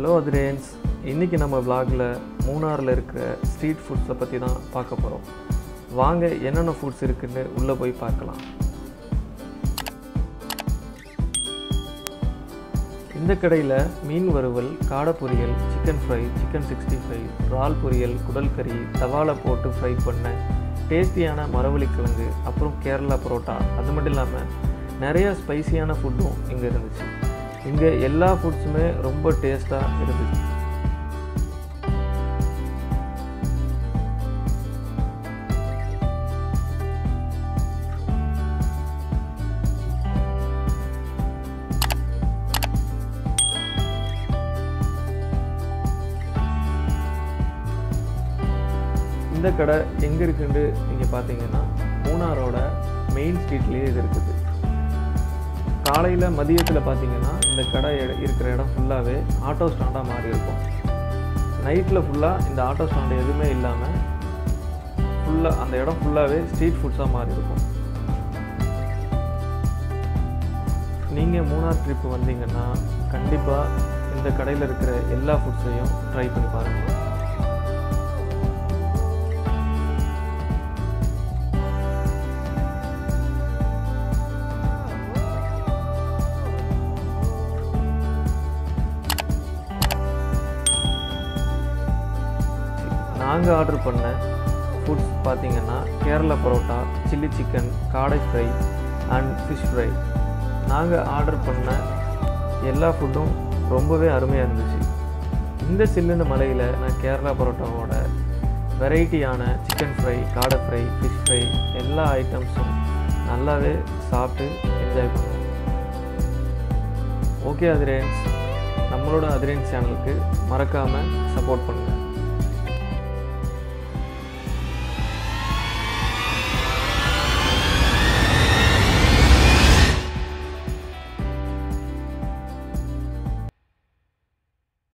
hello அதிரேன்ஸ் இன்றைக்கி நம்ம vlogல மூணாரில் இருக்கிற ஸ்ட்ரீட் ஃபுட்ஸை பற்றி தான் பார்க்க போகிறோம் வாங்க என்னென்ன ஃபுட்ஸ் இருக்குன்னு உள்ளே போய் பார்க்கலாம் இந்த கடையில் மீன் வறுவல் காடை பொரியல் chicken fry chicken sixty five இறால் பொரியல் குடல் கறி தவாலை போட்டு ஃப்ரை பண்ண டேஸ்டியான மரவள்ளி கிழங்கு அப்புறம் கேரளா பரோட்டா அது மட்டும் இல்லாமல் நிறைய ஸ்பைசியான ஃபுட்டும் இங்கே இருந்துச்சு இங்கே எல்லா ஃபுட்ஸுமே ரொம்ப டேஸ்ட்டாக இருந்துச்சு இந்த கடை எங்கே இருக்குன்னு நீங்கள் பார்த்தீங்கன்னா மூணாரோட மெயின் ஸ்ட்ரீட்லேயே இது இருக்குது காலையில் மதியத்தில் பார்த்தீங்கன்னா இந்த கடை இட- இருக்கிற இடம் ஃபுல்லாகவே ஆட்டோ ஸ்டாண்டாக மாறி இருக்கும் நைட்டில் ஃபுல்லாக இந்த ஆட்டோ ஸ்டாண்டு எதுவுமே இல்லாமல் ஃபுல்லாக அந்த இடம் ஃபுல்லாகவே ஸ்ட்ரீட் ஃபுட்ஸாக மாறி இருக்கும் நீங்கள் மூணார் ட்ரிப் வந்தீங்கன்னா கண்டிப்பாக இந்த கடையில் இருக்கிற எல்லா ஃபுட்ஸையும் ட்ரை பண்ணி பாருங்கள் நாங்கள் ஆர்டர் பண்ண ஃபுட்ஸ் பார்த்தீங்கன்னா கேரளா பரோட்டா சில்லி சிக்கன் காடை ஃப்ரை அண்ட் ஃபிஷ் ஃப்ரை நாங்கள் ஆர்டர் பண்ண எல்லா ஃபுட்டும் ரொம்பவே அருமையாக இருந்துச்சு இந்த சில்லுன்னு மலையில் நான் கேரளா பரோட்டாவோட வெரைட்டியான சிக்கன் ஃப்ரை காடை ஃப்ரை ஃபிஷ் ஃப்ரை எல்லா ஐட்டம்ஸும் நல்லாவே சாப்பிட்டு என்ஜாய் பண்ணுவோம் ஓகே அதிரேன்ஸ் நம்மளோட அதிரேன்ஸ் சேனலுக்கு மறக்காமல் சப்போர்ட் பண்ணுங்கள்